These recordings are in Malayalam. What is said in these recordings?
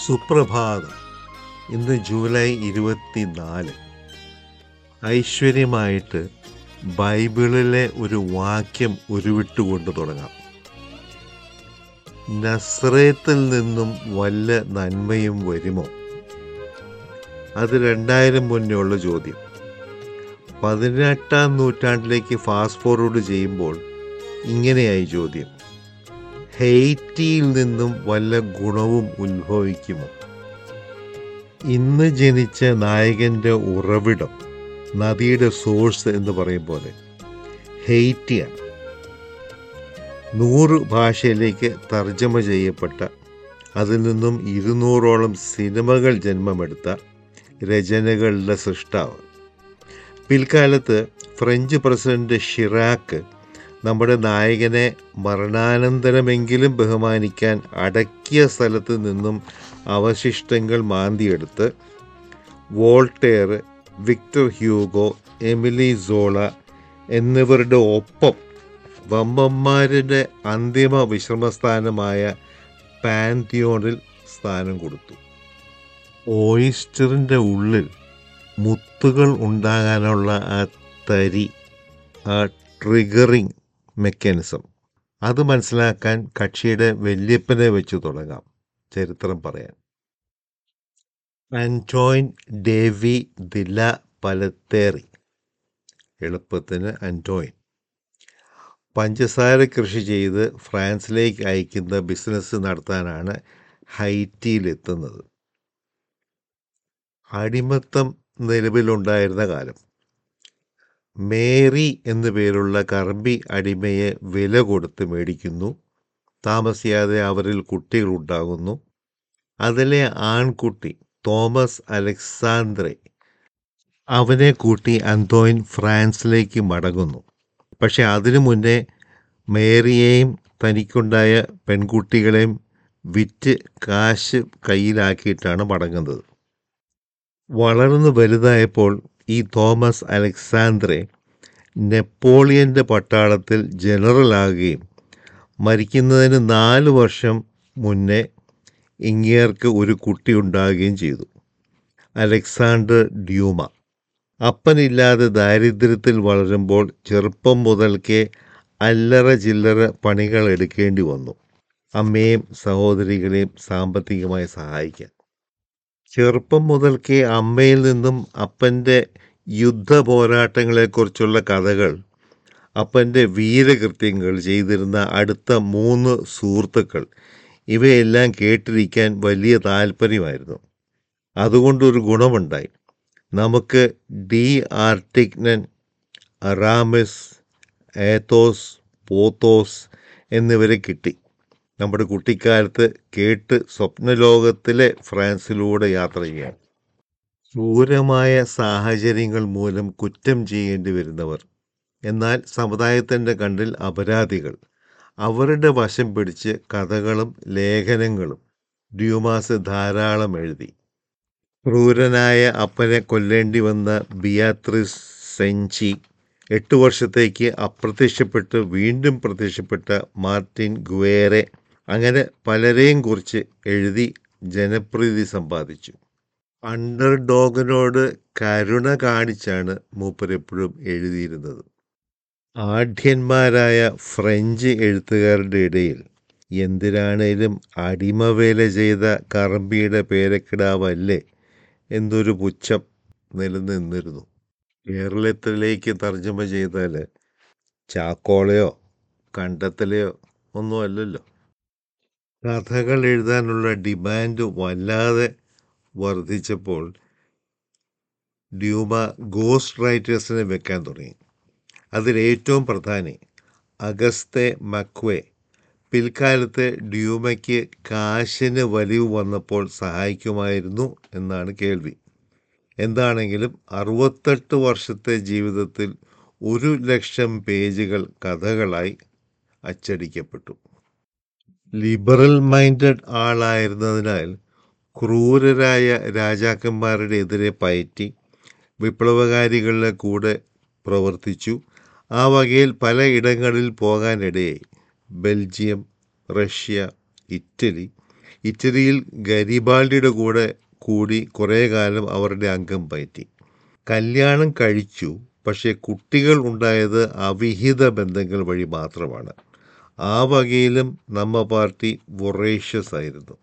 സുപ്രഭാതം ഇന്ന് ജൂലൈ ഇരുപത്തിനാല് ഐശ്വര്യമായിട്ട് ബൈബിളിലെ ഒരു വാക്യം ഉരുവിട്ടുകൊണ്ട് തുടങ്ങാം നസ്രേത്തിൽ നിന്നും വല്ല നന്മയും വരുമോ അത് രണ്ടായിരം മുന്നേ ഉള്ള ചോദ്യം പതിനെട്ടാം നൂറ്റാണ്ടിലേക്ക് ഫാസ്റ്റ് ഫോർവേഡ് ചെയ്യുമ്പോൾ ഇങ്ങനെയായി ചോദ്യം ഹെയ്റ്റിയിൽ നിന്നും വല്ല ഗുണവും ഉത്ഭവിക്കുമോ ഇന്ന് ജനിച്ച നായകൻ്റെ ഉറവിടം നദിയുടെ സോഴ്സ് എന്ന് പറയും പോലെ ഹെയ്റ്റിയാണ് നൂറ് ഭാഷയിലേക്ക് തർജ്ജമ ചെയ്യപ്പെട്ട അതിൽ നിന്നും ഇരുന്നൂറോളം സിനിമകൾ ജന്മമെടുത്ത രചനകളുടെ സൃഷ്ടാവ് പിൽക്കാലത്ത് ഫ്രഞ്ച് പ്രസിഡന്റ് ഷിറാക്ക് നമ്മുടെ നായകനെ മരണാനന്തരമെങ്കിലും ബഹുമാനിക്കാൻ അടക്കിയ സ്ഥലത്ത് നിന്നും അവശിഷ്ടങ്ങൾ മാന്തിയെടുത്ത് Voltaire Victor Hugo Emile Zola എന്നിവരുടെ ഒപ്പം വമ്പന്മാരുടെ അന്തിമ വിശ്രമസ്ഥാനമായ പാൻതിയോണിൽ സ്ഥാനം കൊടുത്തു ഓയിസ്റ്ററിൻ്റെ ഉള്ളിൽ മുത്തുകൾ ഉണ്ടാകാനുള്ള ആ തരി ആ ട്രിഗറിങ് മെക്കാനിസം അത് മനസ്സിലാക്കാൻ കക്ഷിയുടെ വല്യപ്പനെ വെച്ച് തുടങ്ങാം ചരിത്രം പറയാൻ അൻറ്റോയിൻ ഡേവി ദില പലത്തേറി എളുപ്പത്തിന് അൻറ്റോയിൻ പഞ്ചസാര കൃഷി ചെയ്ത് ഫ്രാൻസിലേക്ക് അയക്കുന്ന ബിസിനസ് നടത്താനാണ് ഹൈറ്റിയിലെത്തുന്നത് അടിമത്തം നിലവിലുണ്ടായിരുന്ന കാലം മേരി എന്നു പേരുള്ള കറമ്പി അടിമയെ വില കൊടുത്ത് മേടിക്കുന്നു താമസിയാതെ അവരിൽ കുട്ടികൾ ഉണ്ടാകുന്നു അതിലെ ആൺകുട്ടി തോമസ് അലക്സാന്ദ്രെ അവനെ കൂട്ടി അന്തോയിൻ ഫ്രാൻസിലേക്ക് മടങ്ങുന്നു പക്ഷെ അതിനു മുന്നേ മേരിയെയും തനിക്കുണ്ടായ പെൺകുട്ടികളെയും വിറ്റ് കാശ് കയ്യിലാക്കിയിട്ടാണ് മടങ്ങുന്നത് വളർന്നു വലുതായപ്പോൾ ഈ തോമസ് അലക്സാന്ദ്രെ നെപ്പോളിയൻ്റെ പട്ടാളത്തിൽ ജനറലാകുകയും മരിക്കുന്നതിന് നാല് വർഷം മുന്നേ ഇങ്ങേർക്ക് ഒരു കുട്ടി ഉണ്ടാകുകയും ചെയ്തു അലക്സാണ്ടർ ഡ്യൂമ അപ്പനില്ലാതെ ദാരിദ്ര്യത്തിൽ വളരുമ്പോൾ ചെറുപ്പം മുതൽക്കേ അല്ലറ ചില്ലറ പണികൾ എടുക്കേണ്ടി വന്നു അമ്മയും സഹോദരികളെയും സാമ്പത്തികമായി സഹായിക്കാൻ ചെറുപ്പം മുതൽക്കേ അമ്മയിൽ നിന്നും അപ്പൻ്റെ യുദ്ധ പോരാട്ടങ്ങളെക്കുറിച്ചുള്ള കഥകൾ അപ്പൻ്റെ വീരകൃത്യങ്ങൾ ചെയ്തിരുന്ന അടുത്ത മൂന്ന് സുഹൃത്തുക്കൾ ഇവയെല്ലാം കേട്ടിരിക്കാൻ വലിയ താല്പര്യമായിരുന്നു അതുകൊണ്ടൊരു ഗുണമുണ്ടായി നമുക്ക് ഡി ആർട്ടിഗ്നൻ അറാമിസ് ഏത്തോസ് പോത്തോസ് എന്നിവരെ കിട്ടി നമ്മുടെ കുട്ടിക്കാലത്ത് കേട്ട് സ്വപ്നലോകത്തിലെ ഫ്രാൻസിലൂടെ യാത്ര ചെയ്യാൻ ക്രൂരമായ സാഹചര്യങ്ങൾ മൂലം കുറ്റം ചെയ്യേണ്ടി വരുന്നവർ എന്നാൽ സമുദായത്തിൻ്റെ കണ്ടിൽ അപരാധികൾ അവരുടെ വശം പിടിച്ച് കഥകളും ലേഖനങ്ങളും ഡ്യൂമാസ് ധാരാളം എഴുതി ക്രൂരനായ അപ്പനെ കൊല്ലേണ്ടി വന്ന ബിയാത്രിസ് സെഞ്ചി എട്ട് വർഷത്തേക്ക് അപ്രത്യക്ഷപ്പെട്ട് വീണ്ടും പ്രത്യക്ഷപ്പെട്ട മാർട്ടിൻ ഗുവേറെ അങ്ങനെ പലരെയും കുറിച്ച് എഴുതി ജനപ്രീതി സമ്പാദിച്ചു അണ്ടർ ഡോഗിനോട് കരുണ കാണിച്ചാണ് മൂപ്പരെപ്പോഴും എഴുതിയിരുന്നത് ആഢ്യന്മാരായ ഫ്രഞ്ച് എഴുത്തുകാരുടെ ഇടയിൽ എന്തിനാണേലും അടിമവേല ചെയ്ത കറമ്പിയുടെ പേരക്കിടാവല്ലേ എന്നൊരു പുച്ഛം നിലനിന്നിരുന്നു കേരളത്തിലേക്ക് തർജ്ജമ ചെയ്താൽ ചാക്കോളയോ കണ്ടെത്തലയോ ഒന്നും അല്ലല്ലോ കഥകൾ എഴുതാനുള്ള ഡിമാൻഡ് വല്ലാതെ വർദ്ധിച്ചപ്പോൾ ഡ്യൂമ ഗോസ്റ്റ് റൈറ്റേഴ്സിനെ വെക്കാൻ തുടങ്ങി അതിലേറ്റവും പ്രധാനി അഗസ്തെ മക്വേ പിൽക്കാലത്ത് ഡ്യൂമയ്ക്ക് കാശിന് വലിവ് വന്നപ്പോൾ സഹായിക്കുമായിരുന്നു എന്നാണ് കേൾവി എന്താണെങ്കിലും അറുപത്തെട്ട് വർഷത്തെ ജീവിതത്തിൽ ഒരു ലക്ഷം പേജുകൾ കഥകളായി അച്ചടിക്കപ്പെട്ടു ലിബറൽ മൈൻഡഡ് ആളായിരുന്നതിനാൽ ക്രൂരരായ രാജാക്കന്മാരുടെ എതിരെ പയറ്റി വിപ്ലവകാരികളുടെ കൂടെ പ്രവർത്തിച്ചു ആ വകയിൽ പലയിടങ്ങളിൽ പോകാനിടയായി ബെൽജിയം റഷ്യ ഇറ്റലി ഇറ്റലിയിൽ ഗരിബാൾഡിയുടെ കൂടെ കൂടി കുറേ കാലം അവരുടെ അംഗം പയറ്റി കല്യാണം കഴിച്ചു പക്ഷേ കുട്ടികൾ ഉണ്ടായത് അവിഹിത ബന്ധങ്ങൾ വഴി മാത്രമാണ് ആ വകയിലും നമ്മ പാർട്ടി വൊറേഷ്യസ് ആയിരുന്നു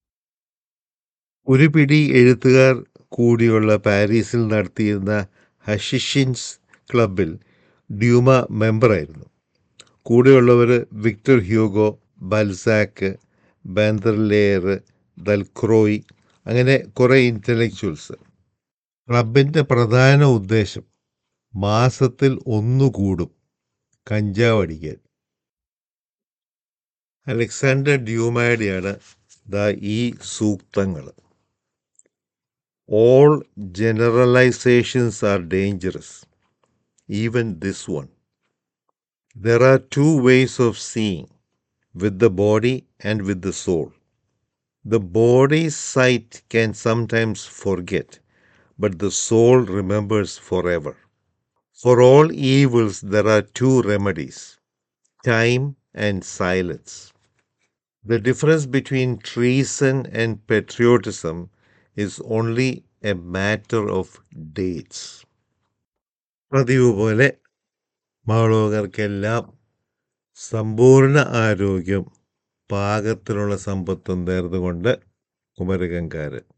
ഒരു പിടി എഴുത്തുകാർ കൂടിയുള്ള പാരീസിൽ നടത്തിയിരുന്ന ഹഷിഷിൻസ് ക്ലബിൽ ഡ്യൂമ മെമ്പറായിരുന്നു കൂടെയുള്ളവർ വിക്ടർ ഹ്യൂഗോ ബൽസാക്ക് ബാന്തർലെയർ ദൽക്രോയ് അങ്ങനെ കുറേ ഇൻ്റലക്ച്വൽസ് ക്ലബിൻ്റെ പ്രധാന ഉദ്ദേശം മാസത്തിൽ ഒന്നു കൂടും കഞ്ചാവ് അടിക്കാൻ അലക്സാണ്ടർ ഡ്യൂമയുടെയാണ് ദാ ഈ സൂക്തങ്ങൾ all generalisations are dangerous even this one there are two ways of seeing with the body and with the soul. The body's sight can sometimes forget, but the soul remembers forever. For all evils, there are two remedies time and silence. The difference between treason and patriotism is only a matter of dates. പതിവ് പോലെ മാളോകർക്കെല്ലാം സമ്പൂർണ്ണ ആരോഗ്യം പാകത്തിലുള്ള സമ്പത്തും നേർന്നുകൊണ്ട് കുമരകങ്കാരൻ